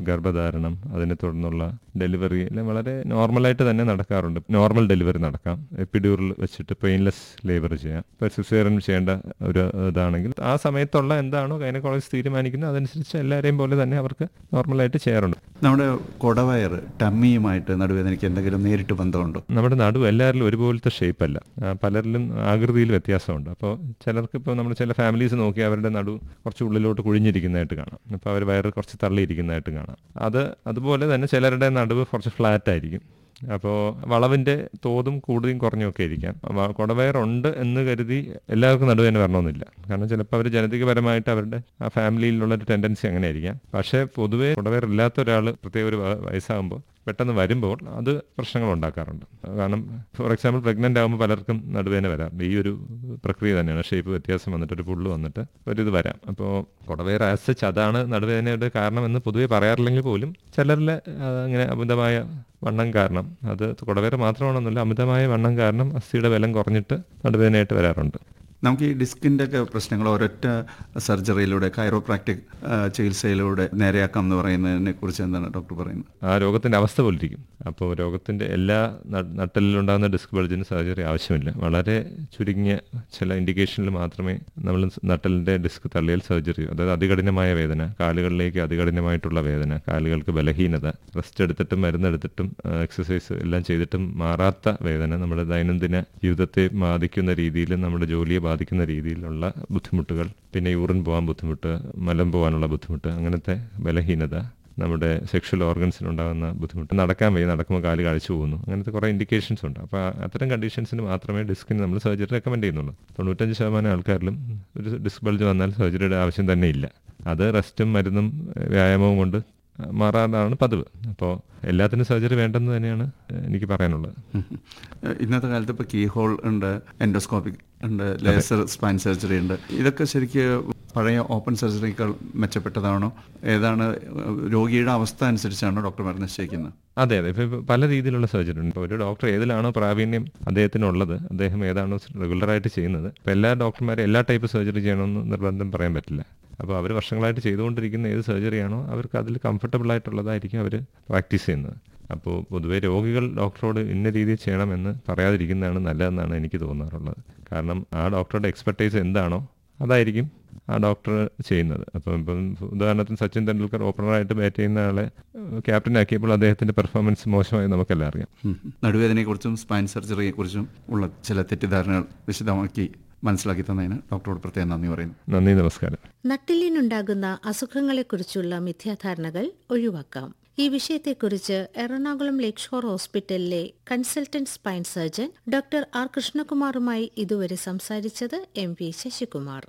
ഗർഭധാരണം അതിനെ തുടർന്നുള്ള ഡെലിവറി എല്ലാം വളരെ നോർമലായിട്ട് തന്നെ നടക്കാറുണ്ട് നോർമൽ ഡെലിവറി നടക്കാം എപ്പിഡ്യൂറിൽ വെച്ചിട്ട് പെയിൻലെസ് ലേബർ ചെയ്യാം ഇപ്പോൾ സിസേറിയൻ ചെയ്യേണ്ട ഒരു ഇതാണെങ്കിൽ ആ സമയത്തുള്ള എന്താണോ ഗൈനക്കോളജിസ്റ്റ് തീരുമാനിക്കുന്നത് അതനുസരിച്ച് എല്ലാവരെയും പോലെ തന്നെ അവർക്ക് നോർമലായിട്ട് ചെയ്യാറുണ്ട് നമ്മുടെ കൊടവയർ ടമ്മിയുമായിട്ട് നടുവേദനയ്ക്ക് എന്തെങ്കിലും നേരിട്ട് ബന്ധമുണ്ടോ നമ്മുടെ നടു എല്ലാവരിലും ഒരുപോലത്തെ ഷേപ്പ് അല്ല ആ, പലരിലും ആകൃതിയിൽ വ്യത്യാസമുണ്ട് അപ്പോൾ ചിലർക്ക് ഇപ്പോൾ നമ്മൾ ചില ഫാമിലീസ് നോക്കി അവരുടെ നടു കുറച്ച് ഉള്ളിലോട്ട് കുഴിഞ്ഞിരിക്കുന്നതായിട്ട് കാണാം അപ്പോൾ അവർ വയറ് കുറച്ച് തള്ളിയിരിക്കുന്നതായിട്ട് കാണാം അത് അതുപോലെ തന്നെ ചിലരുടെ നടുവ് കുറച്ച് ഫ്ലാറ്റ് ആയിരിക്കും അപ്പോൾ വളവിൻ്റെ തോതും കൂടുതലും കുറഞ്ഞൊക്കെ ഇരിക്കാം വ- കുടവയറുണ്ട് എന്ന് കരുതി എല്ലാവർക്കും നടുവേദന വരണമെന്നില്ല കാരണം ചിലപ്പോൾ അവർ ജനതികപരമായിട്ട് അവരുടെ ആ ഫാമിലിയിലുള്ള ഒരു ടെൻഡൻസി അങ്ങനെ ആയിരിക്കാം പക്ഷേ പൊതുവേ കുടവയറില്ലാത്ത ഒരാൾ പ്രത്യേക ഒരു വ- വയസ്സാകുമ്പോൾ പെട്ടെന്ന് വരുമ്പോൾ അത് പ്രശ്നങ്ങൾ ഉണ്ടാക്കാറുണ്ട് കാരണം ഫോർ എക്സാമ്പിൾ പ്രഗ്നൻ്റ് ആകുമ്പോൾ പലർക്കും നടുവേദന വരാം ഈ ഒരു പ്രക്രിയ തന്നെയാണ് ഷേപ്പ് വ്യത്യാസം വന്നിട്ട് ഒരു പുള്ള് വന്നിട്ട് ഒരിത് വരാം അപ്പോൾ കുടവയർ ആസച്ച് അതാണ് നടുവേദനയുടെ കാരണമെന്ന് പൊതുവെ പറയാറില്ലെങ്കിൽ പോലും ചിലരിൽ അങ്ങനെ അമിതമായ വണ്ണം കാരണം അത് കുടവേര മാത്രമാണെന്നല്ല അമിതമായ വണ്ണം കാരണം അസ്ഥിയുടെ ബലം കുറഞ്ഞിട്ട് നടുവേദനയായിട്ട് വരാറുണ്ട് നമുക്ക് ഈ ഡിസ്കിൻ്റെ ഒക്കെ പ്രശ്നങ്ങൾ ഒരൊറ്റ സർജറിയിലൂടെ കൈറോപ്രാക്ടിക് ചികിത്സയിലൂടെ നേരെയാക്കാം എന്ന് പറയുന്നതിനെ കുറിച്ച് എന്താണ് ഡോക്ടർ പറയുന്നത് ആ രോഗത്തിൻ്റെ അവസ്ഥ പോലിരിക്കും അപ്പോൾ രോഗത്തിൻ്റെ എല്ലാ ന- നട്ടലിലുണ്ടാകുന്ന ഡിസ്ക് ബൾജിന് സർജറി ആവശ്യമില്ല വളരെ ചുരുങ്ങിയ ചില ഇൻഡിക്കേഷനിൽ മാത്രമേ നമ്മൾ നട്ടലിൻ്റെ ഡിസ്ക് തള്ളിയാൽ സർജറി ചെയ്യൂ അതായത് അതികഠിനമായ വേദന കാലുകളിലേക്ക് അതികഠിനമായിട്ടുള്ള വേദന കാലുകൾക്ക് ബലഹീനത റെസ്റ്റ് എടുത്തിട്ടും മരുന്നെടുത്തിട്ടും എക്സസൈസ് എല്ലാം ചെയ്തിട്ടും മാറാത്ത വേദന നമ്മുടെ ദൈനംദിന ജീവിതത്തെ ബാധിക്കുന്ന രീതിയിൽ നമ്മുടെ ജോലിയെ ബാധിക്കുന്ന രീതിയിലുള്ള ബുദ്ധിമുട്ടുകൾ പിന്നെ യൂറിൻ പോകാൻ ബുദ്ധിമുട്ട് മലം പോകാനുള്ള ബുദ്ധിമുട്ട് അങ്ങനത്തെ ബലഹീനത നമ്മുടെ സെക്ഷൽ ഓർഗൻസിനുണ്ടാകുന്ന ബുദ്ധിമുട്ട് നടക്കാൻ വയ്യ നടക്കുമ്പോൾ കാല് കഴിച്ചു പോകുന്നു അങ്ങനത്തെ കുറേ ഇൻഡിക്കേഷൻസ് ഉണ്ട് അപ്പോൾ അത്തരം കണ്ടീഷൻസിന് മാത്രമേ ഡിസ്കിന് നമ്മൾ സർജറി റെക്കമെൻഡ് ചെയ്യുന്നുള്ളൂ തൊണ്ണൂറ്റഞ്ച് ശതമാനം ആൾക്കാരിലും ഒരു ഡിസ്ക് ബൾജ് വന്നാൽ സർജറിയുടെ ആവശ്യം തന്നെ ഇല്ല അത് റെസ്റ്റും മരുന്നും വ്യായാമവും കൊണ്ട് മാറാനാണ് പതിവ് അപ്പോൾ എല്ലാത്തിനും സർജറി വേണ്ടെന്ന് തന്നെയാണ് എനിക്ക് പറയാനുള്ളത് ഉം. ഇന്നത്തെ കാലത്ത് ഇപ്പോൾ കീ ഹോൾ ഉണ്ട് എൻഡോസ്കോപ്പിക് ഉണ്ട് ലേസർ സ്പൈൻ സർജറി ഉണ്ട് ഇതൊക്കെ ശരിക്ക് പഴയ ഓപ്പൺ സർജറിയേക്കാൾ മെച്ചപ്പെട്ടതാണോ ഏതാണ് രോഗിയുടെ അവസ്ഥ അനുസരിച്ചാണോ ഡോക്ടർമാർ നിശ്ചയിക്കുന്നത് അതെ അതെ ഇപ്പോൾ പല രീതിയിലുള്ള സർജറി ഉണ്ട് ഇപ്പോൾ ഒരു ഡോക്ടർ ഏതിലാണോ പ്രാവീണ്യം അദ്ദേഹത്തിനുള്ളത് അദ്ദേഹം ഏതാണോ റെഗുലറായിട്ട് ചെയ്യുന്നത് ഇപ്പോൾ എല്ലാ ഡോക്ടർമാരും എല്ലാ ടൈപ്പ് സർജറി ചെയ്യണമെന്ന് നിർബന്ധം പറയാൻ പറ്റില്ല അപ്പോൾ അവർ വർഷങ്ങളായിട്ട് ചെയ്തുകൊണ്ടിരിക്കുന്ന ഏത് സർജറിയാണോ അവർക്ക് അതിൽ കംഫർട്ടബിൾ ആയിട്ടുള്ളതായിരിക്കും അവർ പ്രാക്ടീസ് ചെയ്യുന്നത് അപ്പോൾ പൊതുവെ രോഗികൾ ഡോക്ടറോട് ഇന്ന രീതിയിൽ ചെയ്യണമെന്ന് പറയാതിരിക്കുന്നതാണ് നല്ലതെന്നാണ് എനിക്ക് തോന്നാറുള്ളത് കാരണം ആ ഡോക്ടറുടെ എക്സ്പെർട്ടൈസ് എന്താണോ അതായിരിക്കും ആ ഡോക്ടർ ചെയ്യുന്നത് അപ്പം ഇപ്പം ഉദാഹരണത്തിന് സച്ചിൻ തെണ്ടുൽക്കർ ഓപ്പണറായിട്ട് ബാറ്റ് ചെയ്യുന്ന ആളെ ക്യാപ്റ്റൻ ആക്കിയപ്പോൾ അദ്ദേഹത്തിന്റെ പെർഫോമൻസ് മോശമായി നമുക്കെല്ലാം അറിയാം ഉം. നടുവേദനയെക്കുറിച്ചും സ്പൈൻ സർജറിയെക്കുറിച്ചും ഉള്ള ചില തെറ്റിദ്ധാരണകൾ വിശദമാക്കി മനസ്സിലാക്കി തന്നതിന് ഡോക്ടറോട് പ്രത്യേകം നന്ദി പറയുന്നു നന്ദി നമസ്കാരം നട്ടിലിനുണ്ടാകുന്ന അസുഖങ്ങളെക്കുറിച്ചുള്ള മിഥ്യാധാരണകൾ ഒഴിവാക്കാം ഈ വിഷയത്തെക്കുറിച്ച് എറണാകുളം ലേക്ക് ഷോർ ഹോസ്പിറ്റലിലെ consultant spine surgeon doctor R കൃഷ്ണകുമാറുമായി ഇതുവരെ സംസാരിച്ചത് M V Sasikumar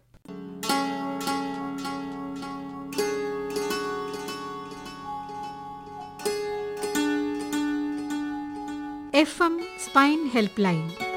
F M spine help line